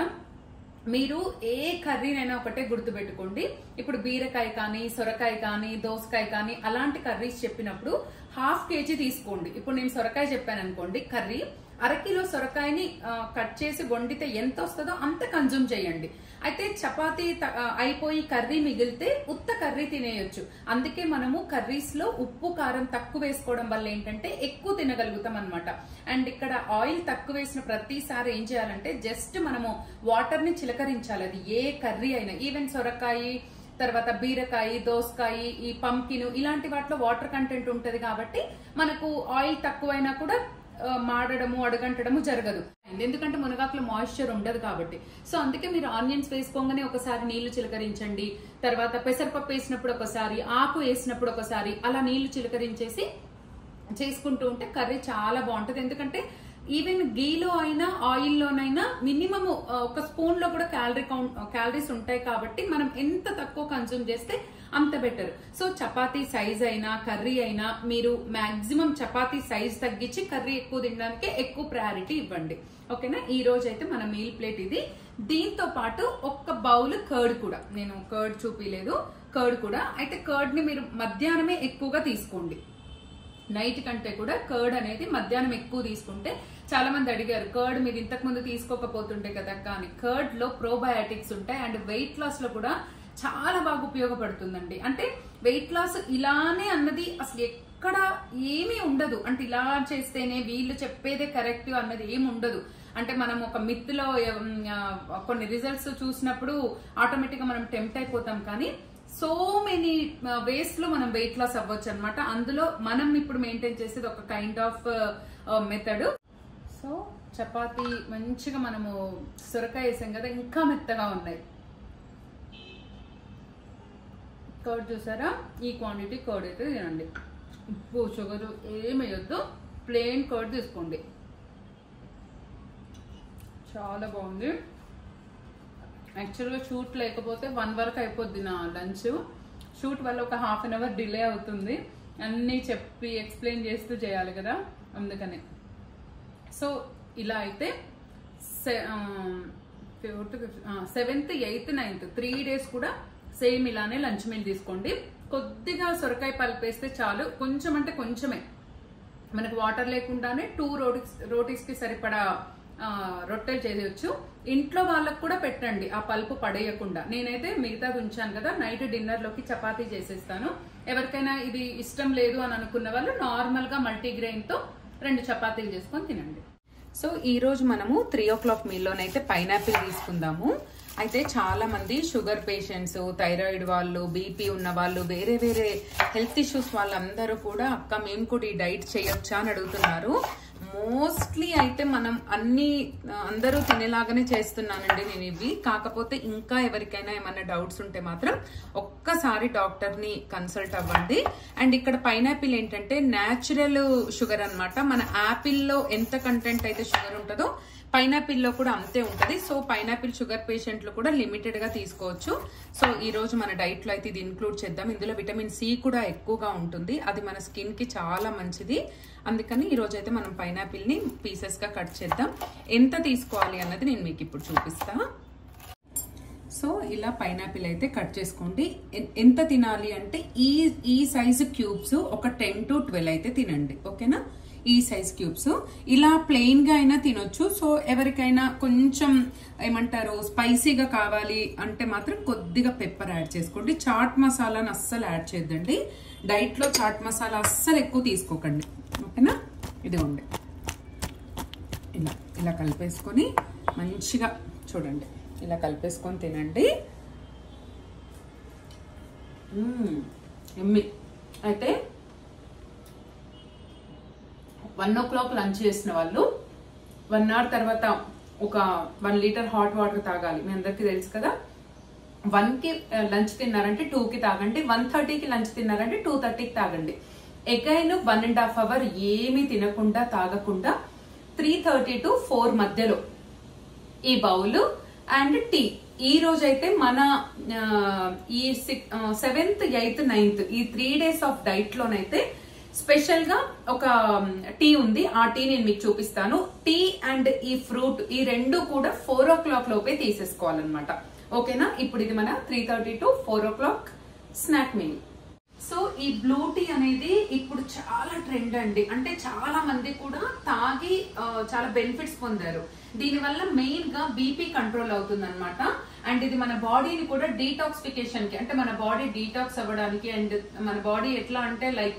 మీరు ఏ కర్రీనైనా ఒకటే గుర్తుపెట్టుకోండి ఇప్పుడు బీరకాయ కానీ సొరకాయ కానీ దోసకాయ కానీ అలాంటి కర్రీస్ చెప్పినప్పుడు హాఫ్ కేజీ తీసుకోండి ఇప్పుడు నేను సొరకాయ చెప్పాను అనుకోండి కర్రీ అరకిలో సొరకాయని ఆ, కట్ చేసి వండితే ఎంత వస్తుందో అంత కన్జ్యూమ్ చేయండి అయితే చపాతీ త- ఆ, అయిపోయి కర్రీ మిగిలితే ఉత్త కర్రీ తినేయొచ్చు అందుకే మనము కర్రీస్ లో ఉప్పు కారం తక్కువ వేసుకోవడం వల్ల ఏంటంటే ఎక్కువ తినగలుగుతాం అనమాట అండ్ ఇక్కడ ఆయిల్ తక్కువ వేసిన ప్రతిసారి ఏం చేయాలంటే జస్ట్ మనము వాటర్ ని చిలకరించాలి అది ఏ కర్రీ అయినా ఈవెన్ సొరకాయ తర్వాత బీరకాయ దోసకాయ ఈ పంకిన్ ఇలాంటి వాటిలో వాటర్ కంటెంట్ ఉంటది కాబట్టి మనకు ఆయిల్ తక్కువైనా కూడా ఆ, మాడడము అడగంటడము జరగదు ఎందుకంటే మునగాకులో మాయిశ్చర్ ఉండదు కాబట్టి సో అందుకే మీరు ఆనియన్స్ వేసుకోగానే ఒకసారి నీళ్లు చిలకరించండి తర్వాత పెసరపప్పు వేసినప్పుడు ఒకసారి ఆకు వేసినప్పుడు ఒకసారి అలా నీళ్లు చిలకరించేసి చేసుకుంటూ ఉంటే కర్రీ చాలా బాగుంటది ఎందుకంటే ఈవెన్ గీలో అయినా ఆయిల్లోనైనా మినిమం ఒక స్పూన్ లో కూడా క్యాలరీ కౌంట్ క్యాలరీస్ ఉంటాయి కాబట్టి మనం ఎంత తక్కువ కన్సూమ్ చేస్తే అంత బెటర్ సో చపాతీ సైజ్ అయినా కర్రీ అయినా మీరు మాక్సిమం చపాతీ సైజ్ తగ్గించి కర్రీ ఎక్కువ తినడానికి ఎక్కువ ప్రయారిటీ ఇవ్వండి ఓకేనా ఈ రోజు అయితే మన మీల్ ప్లేట్ ఇది దీంతో పాటు ఒక్క బౌల్ కర్డ్ కూడా నేను కర్డ్ చూపిలేదు కర్డ్ కూడా అయితే కర్డ్ ని మీరు మధ్యాహ్నమే ఎక్కువగా తీసుకోండి నైట్ కంటే కూడా కర్డ్ అనేది మధ్యాహ్నం ఎక్కువ తీసుకుంటే చాలా మంది అడిగారు కర్డ్ మీరు ఇంతకు ముందు తీసుకోకపోతుంటే కదా కానీ కర్డ్ లో ప్రోబయాటిక్స్ ఉంటాయి అండ్ వెయిట్ లాస్ లో కూడా చాలా బాగా ఉపయోగపడుతుందండి అంటే వెయిట్ లాస్ ఇలానే అన్నది అసలు ఎక్కడ ఏమీ ఉండదు అంటే ఇలా చేస్తేనే వీళ్ళు చెప్పేదే కరెక్ట్ అన్నది ఏమి ఉండదు అంటే మనం ఒక మిత్ లో ఉమ్, ఆ, కొన్ని రిజల్ట్స్ చూసినప్పుడు ఆటోమేటిక్ గా మనం టెంప్ట్ అయిపోతాం కానీ సో మెనీ వేస్ లో మనం వెయిట్ లాస్ అవ్వచ్చు అనమాట అందులో మనం ఇప్పుడు మెయింటైన్ చేసేది ఒక kind of method so chapati మంచిగా మనము సొరకాయ వేసాం కదా ఇంకా మెత్తగా ఉన్నాయి కర్డ్ చూసారా ఈ క్వాంటిటీ కర్డ్ అయితే తినండి ఉప్పు షుగర్ ఏమి వేయొద్దు ప్లెయిన్ కర్డ్ తీసుకోండి చాలా బాగుంది యాక్చువల్గా షూట్ లేకపోతే వన్ వరకు అయిపోద్ది నా లంచ్ షూట్ వల్ల ఒక హాఫ్ అన్ అవర్ డిలే అవుతుంది అన్నీ చెప్పి ఎక్స్ప్లెయిన్ చేస్తూ చేయాలి కదా అందుకని సో ఇలా అయితే fourth seventh eighth ninth three days కూడా సేమ్ ఇలానే లంచ్ మీల్ తీసుకోండి కొద్దిగా సొరకాయ పల్పేస్తే చాలు కొంచెం అంటే కొంచెమే మనకు వాటర్ లేకుండానే టూ రోటీస్ రోటీస్ కి సరిపడా ఆ, రొట్టెలు చేయవచ్చు ఇంట్లో వాళ్ళకు కూడా పెట్టండి ఆ పల్పు పడేయకుండా నేనైతే మిగతాది ఉంచాను కదా నైట్ డిన్నర్ లోకి చపాతీ చేసేస్తాను ఎవరికైనా ఇది ఇష్టం లేదు అని అనుకున్న వాళ్ళు నార్మల్ గా మల్టీగ్రెయిన్ తో రెండు చపాతీలు చేసుకొని తినండి సో ఈ రోజు మనము త్రీ ఓ క్లాక్ మీల్లోనైతే పైనాపిల్ తీసుకుందాము అయితే చాలా మంది షుగర్ పేషెంట్స్ థైరాయిడ్ వాళ్ళు బీపీ ఉన్న వాళ్ళు వేరే వేరే హెల్త్ ఇష్యూస్ వాళ్ళందరూ కూడా అక్క మేము కూడా ఈ డైట్ చేయొచ్చా అని అడుగుతున్నారు మోస్ట్లీ అయితే మనం అన్ని ఆ, అందరూ తినేలాగానే చేస్తున్నానండి నేను ఇవి కాకపోతే ఇంకా ఎవరికైనా ఏమైనా డౌట్స్ ఉంటే మాత్రం ఒక్కసారి డాక్టర్ ని కన్సల్ట్ అవ్వండి అండ్ ఇక్కడ పైనాపిల్ ఏంటంటే న్యాచురల్ షుగర్ అన్నమాట మన యాపిల్ లో ఎంత కంటెంట్ అయితే షుగర్ ఉంటుందో పైనాపిల్ లో కూడా అంతే ఉంటది సో పైనాపిల్ షుగర్ పేషెంట్లు కూడా లిమిటెడ్ గా తీసుకోవచ్చు సో ఈ రోజు మన డైట్ లో అయితే ఇది ఇంక్లూడ్ చేద్దాం ఇందులో విటమిన్ సి కూడా ఎక్కువగా ఉంటుంది అది మన స్కిన్ కి చాలా మంచిది అందుకని ఈ రోజు అయితే మనం పైనాపిల్ ని పీసెస్ గా కట్ చేద్దాం ఎంత తీసుకోవాలి అన్నది నేను మీకు ఇప్పుడు చూపిస్తా సో ఇలా పైనాపిల్ అయితే కట్ చేసుకోండి ఎన్- ఎంత తినాలి అంటే ఈ ఈ సైజు క్యూబ్స్ ఒక టెన్ టు ట్వెల్వ్ అయితే తినండి ఓకేనా ఈ సైజ్ క్యూబ్స్ ఇలా ప్లెయిన్ గా అయినా తినొచ్చు సో ఎవరికైనా కొంచెం ఏమంటారు స్పైసీగా కావాలి అంటే మాత్రం కొద్దిగా పెప్పర్ యాడ్ చేసుకోండి చాట్ మసాలాను అస్సలు యాడ్ చేయొద్దండి డైట్ లో చాట్ మసాలా అస్సలు ఎక్కువ తీసుకోకండి ఓకేనా ఇదిగోండి ఇలా ఇలా కలిపేసుకొని మంచిగా చూడండి ఇలా కలిపేసుకొని తినండి మ్మ్. ఎమ్మి అయితే వన్ ఓ క్లాక్ లంచ్ చేసిన వాళ్ళు వన్ అవర్ తర్వాత ఒక వన్ లీటర్ హాట్ వాటర్ తాగాలి మీ అందరికీ తెలుసు కదా వన్ కి లంచ్ తిన్నారంటే టూ కి తాగండి వన్ థర్టీకి లంచ్ తిన్నారంటే టూ థర్టీకి తాగండి again one and half hour ఏమీ తినకుండా తాగకుండా త్రీ థర్టీ టు ఫోర్ మధ్యలో ఈ బౌల్ అండ్ టీ ఈ రోజైతే మన ఆ, ఈ సెవెంత్ ఎయిత్ నైన్త్ ఈ త్రీ డేస్ ఆఫ్ డైట్ లోనైతే స్పెషల్ గా ఒక టీ ఉంది ఆ టీ నేను మీకు చూపిస్తాను టీ అండ్ ఈ ఫ్రూట్ ఈ రెండు కూడా ఫోర్ ఓ క్లాక్ లోపే తీసేసుకోవాలన్నమాట ఓకేనా ఇప్పుడు ఇది మన three thirty to four o'clock snack meal so ఈ బ్లూ టీ అనేది ఇప్పుడు చాలా ట్రెండ్ అండి అంటే చాలా మంది కూడా తాగి ఆ, చాలా బెనిఫిట్స్ పొందారు దీని వల్ల మెయిన్ గా బీపీ కంట్రోల్ అవుతుంది అనమాట అండ్ ఇది మన బాడీని కూడా డీటాక్సిఫికేషన్ కి అంటే మన బాడీ డీటాక్స్ అవ్వడానికి అండ్ మన బాడీ ఎట్లా అంటే లైక్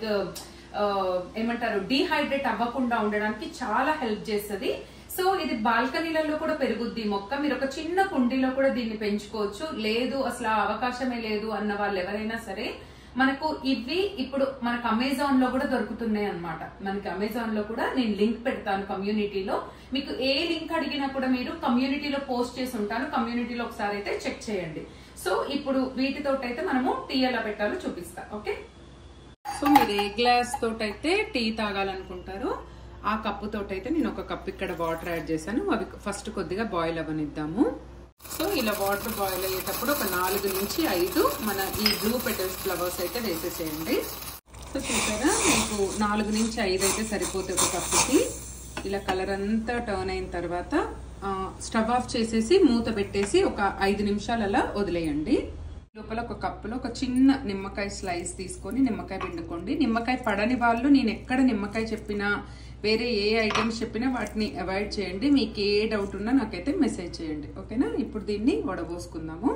ఏమంటారు డీహైడ్రేట్ అవ్వకుండా ఉండడానికి చాలా హెల్ప్ చేస్తుంది సో ఇది బాల్కనీలలో కూడా పెరుగుద్ది ఈ మొక్క మీరు ఒక చిన్న కుండీలో కూడా దీన్ని పెంచుకోవచ్చు లేదు అసలు ఆ అవకాశమే లేదు అన్న వాళ్ళు ఎవరైనా సరే మనకు ఇవి ఇప్పుడు మనకు అమెజాన్ లో కూడా దొరుకుతున్నాయి అన్నమాట మనకి అమెజాన్ లో కూడా నేను లింక్ పెడతాను కమ్యూనిటీలో మీకు ఏ లింక్ అడిగినా కూడా మీరు కమ్యూనిటీలో పోస్ట్ చేసి ఉంటాను కమ్యూనిటీలో ఒకసారి అయితే చెక్ చేయండి సో ఇప్పుడు వీటితో అయితే మనము టీ ఎలా పెట్టాలో చూపిస్తా ఓకే సో మీరు ఏ గ్లాస్ తోటైతే టీ తాగాలనుకుంటారో ఆ కప్పు తోటైతే నేను ఒక కప్ ఇక్కడ వాటర్ యాడ్ చేశాను అవి ఫస్ట్ కొద్దిగా బాయిల్ అవ్వనిద్దాము సో ఇలా వాటర్ బాయిల్ అయ్యేటప్పుడు ఒక నాలుగు నుంచి ఐదు మన ఈ బ్లూ పెటల్స్ ఫ్లవర్స్ అయితే వేసేసేయండి సో చూసారా మీకు నాలుగు నుంచి ఐదు అయితే సరిపోతుంది ఒక కప్పుకి ఇలా కలర్ అంతా టర్న్ అయిన తర్వాత ఆ, స్టవ్ ఆఫ్ చేసేసి మూత పెట్టేసి ఒక ఐదు నిమిషాలు అలా వదిలేయండి లోపల ఒక కప్పులో ఒక చిన్న నిమ్మకాయ స్లైస్ తీసుకొని నిమ్మకాయ పిండుకోండి నిమ్మకాయ పడని వాళ్ళు నేను ఎక్కడ నిమ్మకాయ చెప్పినా వేరే ఏ ఐటమ్స్ చెప్పినా వాటిని అవాయిడ్ చేయండి మీకు ఏ డౌట్ ఉన్నా నాకైతే మెసేజ్ చేయండి ఓకేనా ఇప్పుడు దీన్ని వడబోసుకుందాము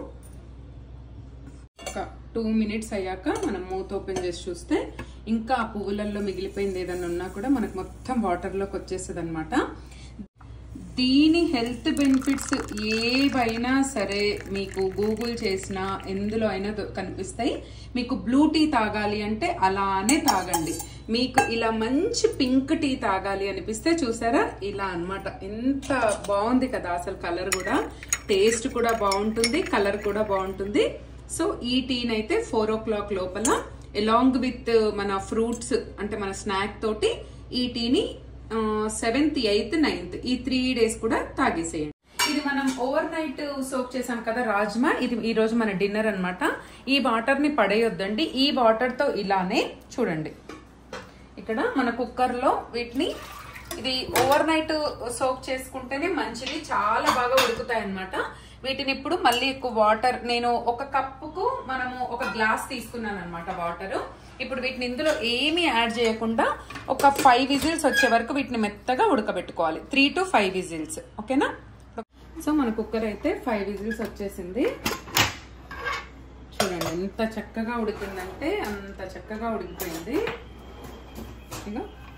ఒక టూ మినిట్స్ అయ్యాక మనం మూత ఓపెన్ చేసి చూస్తే ఇంకా ఆ పువ్వులలో మిగిలిపోయింది ఏదన్నా ఉన్నా కూడా మనకు మొత్తం వాటర్లోకి వచ్చేస్తుంది అనమాట దీని హెల్త్ బెనిఫిట్స్ ఏవైనా సరే మీకు గూగుల్ చేసినా ఎందులో అయినా దొ- కనిపిస్తాయి మీకు బ్లూ టీ తాగాలి అంటే అలానే తాగండి మీకు ఇలా మంచి పింక్ టీ తాగాలి అనిపిస్తే చూసారా ఇలా అన్నమాట ఎంత బాగుంది కదా అసలు కలర్ కూడా టేస్ట్ కూడా బాగుంటుంది కలర్ కూడా బాగుంటుంది సో ఈ టీని అయితే ఫోర్ ఓ క్లాక్ లోపల అలాంగ్ విత్ మన ఫ్రూట్స్ అంటే మన స్నాక్ తోటి ఈ టీని సెవెంత్ ఎయిత్ నైన్త్ ఈ త్రీ డేస్ కూడా తాగేసేయండి ఇది మనం ఓవర్ నైట్ సోక్ చేసాం కదా రాజ్మా ఇది ఈ రోజు మన డిన్నర్ అన్నమాట ఈ వాటర్ ని పడేయొద్దండి ఈ వాటర్ తో ఇలానే చూడండి ఇక్కడ మన కుక్కర్ లో వీటిని ఇది ఓవర్ నైట్ సోక్ చేసుకుంటేనే మంచిది చాలా బాగా ఉడుకుతాయి అన్నమాట వీటిని ఇప్పుడు మళ్ళీ ఎక్కువ వాటర్ నేను ఒక కప్పుకు మనము ఒక గ్లాస్ తీసుకున్నాను అనమాట వాటర్ ఇప్పుడు వీటిని ఇందులో ఏమీ యాడ్ చేయకుండా ఒక ఫైవ్ విజిల్స్ వచ్చే వరకు వీటిని మెత్తగా ఉడకబెట్టుకోవాలి త్రీ టు ఫైవ్ విజిల్స్ ఓకేనా సో మన కుక్కర్ అయితే ఫైవ్ విజిల్స్ వచ్చేసింది చూడండి ఎంత చక్కగా ఉడికిందంటే అంత చక్కగా ఉడికిపోయింది ఇక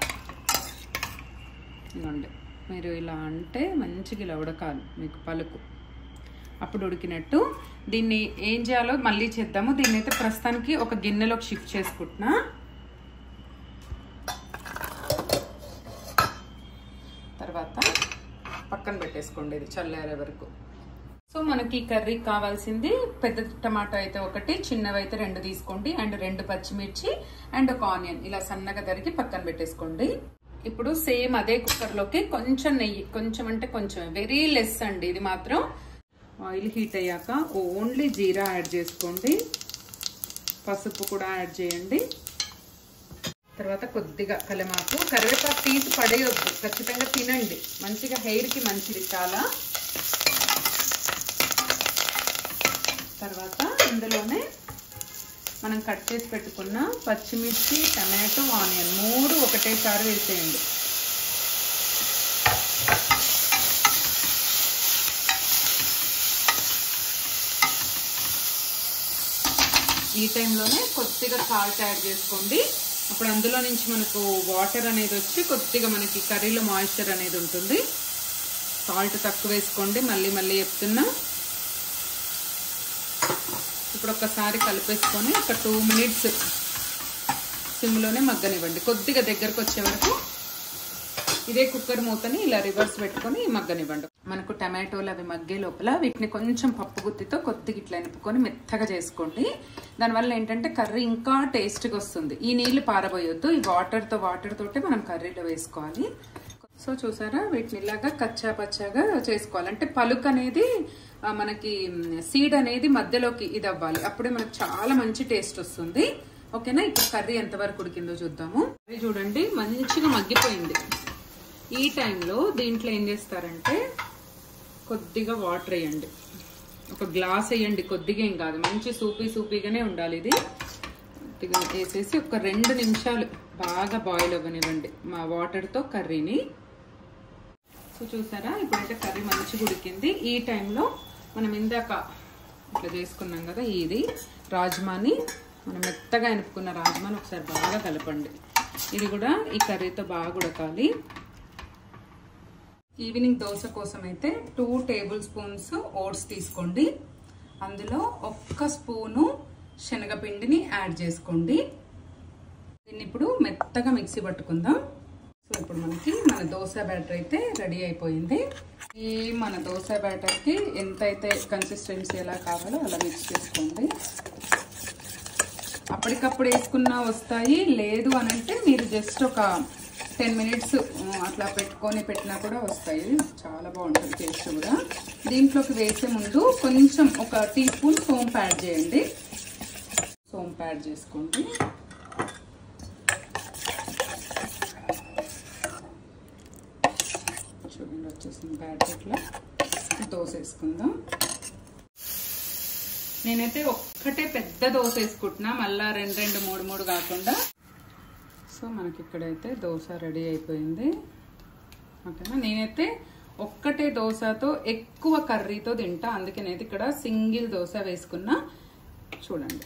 ఇదిగోండి మీరు ఇలా అంటే మంచిగా ఇలా ఉడకాలి మీకు పలుకు అప్పుడు ఉడికినట్టు దీన్ని ఏం చేయాలో మళ్ళీ చేద్దాము దీన్ని అయితే ప్రస్తుతానికి ఒక గిన్నెలోకి షిఫ్ట్ చేసుకుంటున్నా తర్వాత పక్కన పెట్టేసుకోండి ఇది చల్లారే వరకు సో మనకి కర్రీ కావాల్సింది పెద్ద టమాటా అయితే ఒకటి చిన్నవి అయితే రెండు తీసుకోండి అండ్ రెండు పచ్చిమిర్చి అండ్ ఒక ఆనియన్ ఇలా సన్నగా తరిగి పక్కన పెట్టేసుకోండి ఇప్పుడు సేమ్ అదే కుక్కర్లోకి కొంచెం నెయ్యి కొంచెం అంటే కొంచెం వెరీ లెస్ అండి ఇది మాత్రం ఆయిల్ హీట్ అయ్యాక ఓన్లీ జీరా యాడ్ చేసుకోండి పసుపు కూడా యాడ్ చేయండి తర్వాత కొద్దిగా కలమాకు కరివేపాకు తీసి పడేయొద్దు ఖచ్చితంగా తినండి మంచిగా హెయిర్కి మంచిది చాలా తర్వాత ఇందులోనే మనం కట్ చేసి పెట్టుకున్న పచ్చిమిర్చి టమాటో ఆనియన్ మూడు ఒకటేసారి వేసేయండి ఈ టైంలోనే కొద్దిగా సాల్ట్ యాడ్ చేసుకోండి అప్పుడు అందులో నుంచి మనకు వాటర్ అనేది వచ్చి కొద్దిగా మనకి కర్రీలో మాయిశ్చర్ అనేది ఉంటుంది సాల్ట్ తక్కువ వేసుకోండి మళ్ళీ మళ్ళీ చెప్తున్నా ఇప్పుడు ఒక్కసారి కలిపేసుకొని ఒక టూ మినిట్స్ సిమ్లోనే మగ్గనివ్వండి కొద్దిగా దగ్గరకు వచ్చే వరకు ఇదే కుక్కర్ మూతని ఇలా రివర్స్ పెట్టుకొని మగ్గనివ్వండి మనకు టమాటోలు అవి మగ్గే లోపల వీటిని కొంచెం పప్పు గుత్తితో కొద్దిగా ఇట్లా ఎనుపుకొని మెత్తగా చేసుకోండి దానివల్ల ఏంటంటే కర్రీ ఇంకా టేస్ట్గా వస్తుంది ఈ నీళ్లు పారబోయొద్దు ఈ వాటర్తో వాటర్ తోటే మనం కర్రీలో వేసుకోవాలి సో చూసారా వీటిని ఇలాగా కచ్చా పచ్చాగా చేసుకోవాలి అంటే పలుకు అనేది ఆ, మనకి సీడ్ అనేది మధ్యలోకి ఇది అవ్వాలి అప్పుడే మనకు చాలా మంచి టేస్ట్ వస్తుంది ఓకేనా ఇప్పుడు కర్రీ ఎంతవరకు ఉడికిందో చూద్దాము కర్రీ చూడండి మంచిగా మగ్గిపోయింది ఈ టైంలో దీంట్లో ఏం చేస్తారంటే కొద్దిగా వాటర్ వేయండి ఒక గ్లాస్ వేయండి కొద్దిగా ఏం కాదు మంచి సూపీ సూపీగానే ఉండాలి ఇది కొద్దిగా వేసేసి ఒక రెండు నిమిషాలు బాగా బాయిల్ అవ్వనివ్వండి మా వాటర్తో కర్రీని సో చూసారా ఇప్పుడైతే కర్రీ మంచిగా ఉడికింది ఈ టైంలో మనం ఇందాక ఇట్లా చేసుకున్నాం కదా ఇది రాజ్మాని మనం మెత్తగా ఎనుపుకున్న రాజ్మాని ఒకసారి బాగా కలపండి ఇది కూడా ఈ కర్రీతో బాగా ఉడకాలి ఈవినింగ్ దోశ కోసం అయితే టూ టేబుల్ స్పూన్స్ ఓట్స్ తీసుకోండి అందులో ఒక్క స్పూను శనగపిండిని యాడ్ చేసుకోండి దీన్ని ఇప్పుడు మెత్తగా మిక్సీ పట్టుకుందాం సో ఇప్పుడు మనకి మన దోశ బ్యాటర్ అయితే రెడీ అయిపోయింది ఈ మన దోశ బ్యాటర్కి ఎంత అయితే కన్సిస్టెన్సీ ఎలా కావాలో అలా మిక్స్ చేసుకోండి అప్పటికప్పుడు వేసుకున్నా వస్తాయి లేదు అని అంటే మీరు జస్ట్ ఒక టెన్ మినిట్స్ అట్లా పెట్టుకొని పెట్టినా కూడా వస్తాయి చాలా బాగుంటుంది టేస్ట్ కూడా దీంట్లోకి వేసే ముందు కొంచెం ఒక టీ స్పూన్ సోంపు యాడ్ చేయండి సోంపు యాడ్ చేసుకోండి చూడండి వచ్చేసింది ప్యాకెట్లో దోశ వేసుకుందాం నేనైతే ఒక్కటే పెద్ద దోశ వేసుకుంటున్నా మళ్ళా రెండు రెండు మూడు మూడు కాకుండా సో మనకి ఇక్కడైతే దోశ రెడీ అయిపోయింది ఓకేనా నేనైతే ఒక్కటే దోశతో ఎక్కువ కర్రీతో తింటా అందుకే నేనైతే ఇక్కడ సింగిల్ దోశ వేసుకున్నా చూడండి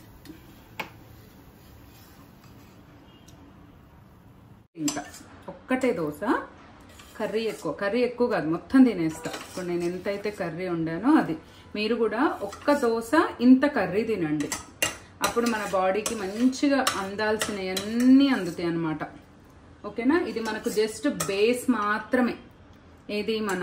ఇంకా ఒక్కటే దోశ కర్రీ ఎక్కువ కర్రీ ఎక్కువ కాదు మొత్తం తినేస్తా ఇప్పుడు నేను ఎంతైతే కర్రీ వండానో అది మీరు కూడా ఒక్క దోశ ఇంత కర్రీ తినండి అప్పుడు మన బాడీకి మంచిగా అందాల్సినవన్నీ అందుతాయి అన్నమాట ఓకేనా ఇది మనకు జస్ట్ బేస్ మాత్రమే ఏది మన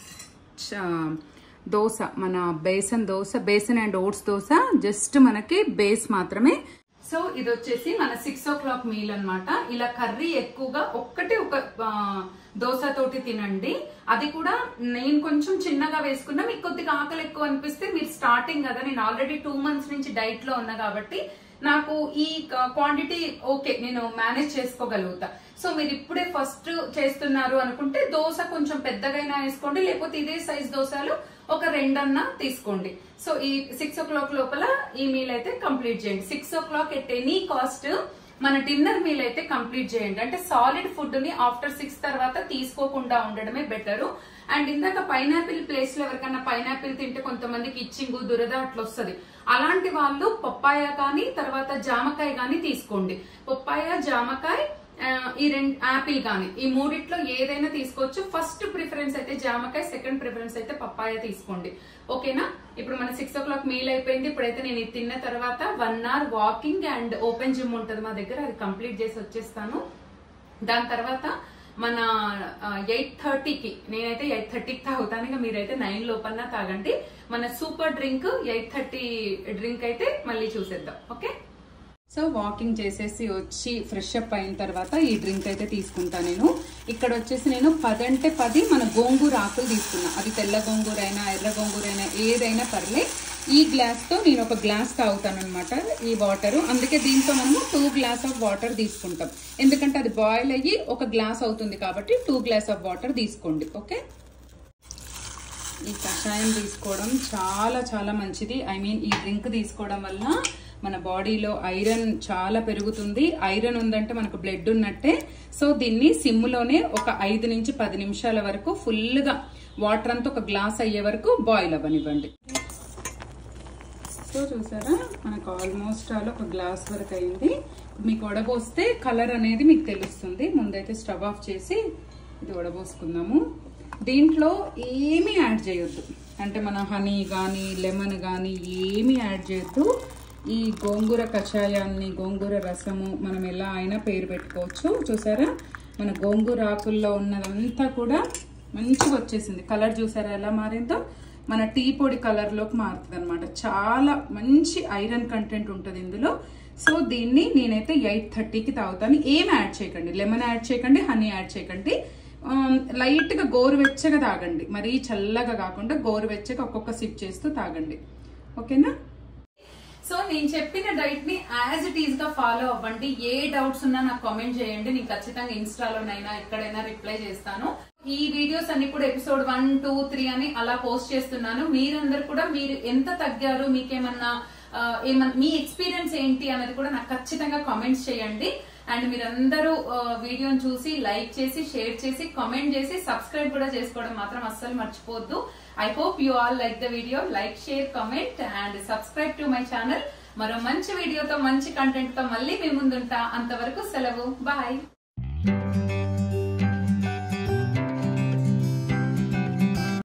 చ- దోశ మన besan dosa besan and oats dosa just మనకి బేస్ మాత్రమే సో ఇది వచ్చేసి మన సిక్స్ ఓ క్లాక్ మీల్ అన్నమాట ఇలా కర్రీ ఎక్కువగా ఒక్కటి ఒక ఆ, దోశ తోటి తినండి అది కూడా నేను కొంచెం చిన్నగా వేసుకున్నా మీకు కొద్దిగా ఆకలి ఎక్కువ అనిపిస్తే మీరు స్టార్టింగ్ కదా నేను ఆల్రెడీ టూ మంత్స్ నుంచి డైట్ లో ఉన్నా కాబట్టి నాకు ఈ క్వాంటిటీ ఓకే నేను మేనేజ్ చేసుకోగలుగుతా సో మీరు ఇప్పుడే ఫస్ట్ చేస్తున్నారు అనుకుంటే దోశ కొంచెం పెద్దగైనా వేసుకోండి లేకపోతే ఇదే సైజ్ దోశలు ఒక రెండన్నా తీసుకోండి సో ఈ సిక్స్ ఓ క్లాక్ లోపల ఈ మీల్ అయితే కంప్లీట్ చేయండి six o'clock at any cost మన డిన్నర్ మీల్ అయితే కంప్లీట్ చేయండి అంటే సాలిడ్ ఫుడ్ ని ఆఫ్టర్ సిక్స్ తర్వాత తీసుకోకుండా ఉండడమే బెటర్ అండ్ ఇందాక పైనాపిల్ ప్లేస్ లో ఎవరికైనా పైనాపిల్ తింటే కొంతమందికి ఇచ్చింగు దురద అట్లా వస్తుంది అలాంటి వాళ్ళు పప్పాయ కానీ తర్వాత జామకాయ కానీ తీసుకోండి పప్పాయ జామకాయ ఆ, ఈ రెండు యాపిల్ కానీ ఈ మూడిట్లో ఏదైనా తీసుకోవచ్చు ఫస్ట్ ప్రిఫరెన్స్ అయితే జామకాయ సెకండ్ ప్రిఫరెన్స్ అయితే పప్పాయ తీసుకోండి ఓకేనా ఇప్పుడు మన సిక్స్ ఓ క్లాక్ మీల్ అయిపోయింది ఇప్పుడైతే నేను ఇది తిన్న తర్వాత one hour walking and open gym ఉంటుంది మా దగ్గర అది కంప్లీట్ చేసి వచ్చేస్తాను దాని తర్వాత మన ఎయిట్ థర్టీకి నేనైతే ఎయిట్ థర్టీకి తాగుతాను ఇక మీరైతే నైన్ లోపల తాగండి మన super drink eight thirty drink అయితే మళ్ళీ చూసేద్దాం ఓకే సో వాకింగ్ చేసేసి వచ్చి ఫ్రెష్ అప్ అయిన తర్వాత ఈ డ్రింక్ అయితే తీసుకుంటా నేను ఇక్కడ వచ్చేసి నేను పది అంటే పది మన గోంగూర ఆకులు తీసుకున్నా అది తెల్ల గోంగూర అయినా ఎర్ర గోంగూర అయినా ఏదైనా పర్లే ఈ గ్లాస్ తో నేను ఒక గ్లాస్ తాగుతాను అనమాట ఈ వాటర్ అందుకే దీంతో మనము టూ గ్లాస్ ఆఫ్ వాటర్ తీసుకుంటాం ఎందుకంటే అది బాయిల్ అయ్యి ఒక గ్లాస్ అవుతుంది కాబట్టి టూ గ్లాస్ ఆఫ్ వాటర్ తీసుకోండి ఓకే ఈ కషాయం తీసుకోవడం చాలా చాలా మంచిది ఐ మీన్ ఈ డ్రింక్ తీసుకోవడం వల్ల మన బాడీలో ఐరన్ చాలా పెరుగుతుంది ఐరన్ ఉందంటే మనకు బ్లడ్ ఉన్నట్టే సో దీన్ని సిమ్లోనే ఒక ఐదు నుంచి పది నిమిషాల వరకు ఫుల్గా వాటర్ అంతా ఒక గ్లాస్ అయ్యే వరకు బాయిల్ అవ్వనివ్వండి సో చూసారా మనకు ఆల్మోస్ట్ ఆల్ ఒక గ్లాస్ వరకు అయింది మీకు వడబోస్తే కలర్ అనేది మీకు తెలుస్తుంది ముందైతే స్టవ్ ఆఫ్ చేసి ఇది వడబోసుకుందాము దీంట్లో ఏమీ యాడ్ చేయొద్దు అంటే మన హనీ కానీ లెమన్ కానీ ఏమీ యాడ్ చేయొద్దు ఈ గోంగూర కషాయాన్ని గోంగూర రసము మనం ఎలా అయినా పేరు పెట్టుకోవచ్చు చూసారా మన గోంగూర ఆకుల్లో ఉన్నదంతా కూడా మంచిగా వచ్చేసింది కలర్ చూసారా ఎలా మారిందో మన టీ పొడి కలర్లోకి మారుతుంది అనమాట చాలా మంచి ఐరన్ కంటెంట్ ఉంటుంది ఇందులో సో దీన్ని నేనైతే ఎయిట్ థర్టీకి తాగుతాను ఏం యాడ్ చేయకండి లెమన్ యాడ్ చేయకండి హనీ యాడ్ చేయకండి లైట్గా గోరువెచ్చగా తాగండి మరీ చల్లగా కాకుండా గోరువెచ్చగా ఒక్కొక్క సిప్ చేస్తూ తాగండి ఓకేనా సో నేను చెప్పిన డైట్ ని యాజ్ ఇట్ ఈస్ గా ఫాలో అవ్వండి ఏ డౌట్స్ ఉన్నా నాకు కామెంట్ చేయండి నేను ఖచ్చితంగా ఇన్స్టాలోనైనా ఎక్కడైనా రిప్లై చేస్తాను ఈ వీడియోస్ అన్ని కూడా ఎపిసోడ్ వన్ టూ త్రీ అని అలా పోస్ట్ చేస్తున్నాను మీరందరూ కూడా మీరు ఎంత తగ్గారు మీకేమన్నా ఆ, ఏమన్నా మీ ఎక్స్పీరియన్స్ ఏంటి అనేది కూడా నాకు ఖచ్చితంగా కామెంట్స్ చేయండి అండ్ మీరందరూ ఆ, వీడియోని చూసి లైక్ చేసి షేర్ చేసి కామెంట్ చేసి సబ్స్క్రైబ్ కూడా చేసుకోవడం మాత్రం అస్సలు మర్చిపోవద్దు I hope you all like the video like share comment and subscribe to my channel మరో మంచి వీడియోతో మంచి కంటెంట్ తో మళ్ళీ మీ ముందుంటా అంతవరకు సెలవు బాయ్